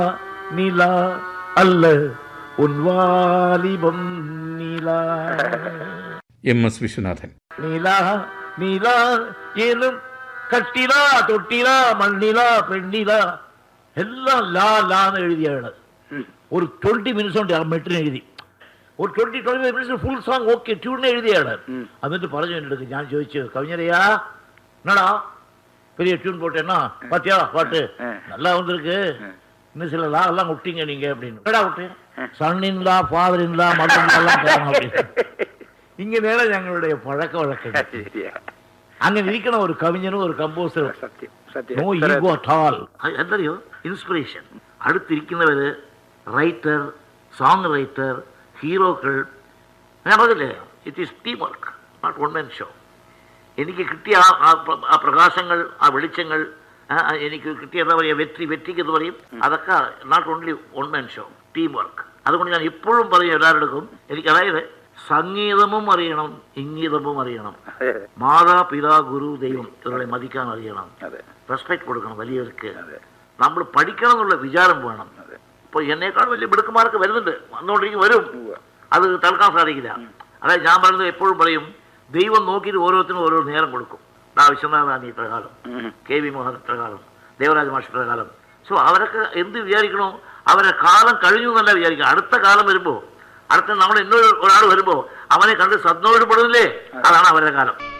நிலா அல்ல உன் வாலிபம் நிலா എം എസ് വിശ്വനാഥൻ நிலா நிலா ஏனும் கட்டிலா தொட்டிலா மண்ணிலா பெண்ணிலா എല്ലാം ലാ ലാന്ന് എഴുതിയാണ് ഒരു ട്വന്റി മിനിറ്റ്സ് കൊണ്ട് ആ മെട്ടിന് എഴുതി ഒരു twenty twenty five minutes full song okay ട്യൂണിന് എഴുതിയാണ് എന്നിട്ട് പറഞ്ഞു എൻ്റെ അടുത്ത് ഞാൻ ചോദിച്ചു കവിഞ്ഞറിയാ என்னடா பெரிய டியூன் போட்டேன்னா பாத்தியா பாட்டு நல்லா வந்திருக்கு இன்னும் சில லா எல்லாம் விட்டீங்க நீங்க அப்படின்னு என்னடா விட்டேன் சன்னின்லா ஃபாதரின்லா மதர்லாம் காரணம் அப்படின்னு ഇങ്ങനെയാണ് ഞങ്ങളുടെ പഴക്ക വഴക്കങ്ങൾ ശരിയാ അങ്ങനെ ഇരിക്കണം ഒരു കവിஞനും ഒരു കമ്പോസറും സത്യം സത്യം നോ ഈഗോ അറ്റ് ആൾ എന്തറിയോ ഇൻസ്പിറേഷൻ അടുത്തിരിക്കുന്നവര് റൈറ്റർ സോങ് റൈറ്റർ ഹീറോകൾ ഞാൻ പറഞ്ഞില്ലേ it is team work not one man show എനിക്ക് കിട്ടിയ ആ- ആ പ്ര- ആ പ്രകാശങ്ങൾ ആ വെളിച്ചങ്ങൾ ആ, ആ, എനിക്ക് കിട്ടിയ എന്താ പറയുക വെற்றி വെற்றிക്ക് എന്ന് പറയും അതൊക്കെ not only one man show team work അതുകൊണ്ട് ഞാൻ ഇപ്പോഴും പറയും എല്ലാവരുടെക്കും എനിക്ക് അതായത് സംഗീതമും അറിയണം ഇംഗീതമും അറിയണം അതെ മാതാ പിതാ ഗുരു ദൈവം ഇവരെ മതിക്കാൻ അറിയണം അതെ റെസ്പെക്ട് കൊടുക്കണം വലിയവർക്ക് അതെ നമ്മൾ പഠിക്കണം എന്നുള്ള വിചാരം വേണം അതെ ഇപ്പോൾ എന്നേക്കാൾ വലിയ മിടുക്കന്മാർക്ക് വരുന്നുണ്ട് വന്നുകൊണ്ടിരിക്കും വരും ഉവ്വ. അത് തൽക്കാൻ സാധിക്കില്ല അതായത് ഞാൻ പറയുന്നത് എപ്പോഴും പറയും ദൈവം നോക്കിയിട്ട് ഓരോരുത്തരും ഓരോ നേരം കൊടുക്കും ദാ വിശ്വനാഥാനി ഇത്ര കാലം ഉം. കെ വി മോഹൻ ഇത്ര കാലം ദേവരാജ മാഷ് ഇത്ര കാലം സോ അവരൊക്കെ എന്ത് വിചാരിക്കണോ അവരെ കാലം കഴിഞ്ഞു എന്നല്ല വിചാരിക്കുക അടുത്ത കാലം വരുമ്പോൾ അടുത്ത നമ്മൾ എന്നൊരു ഒരാൾ വരുമ്പോൾ അവനെ കണ്ട് സന്തോഷപ്പെടുന്നില്ലേ അതാണ് അവരുടെ കാലം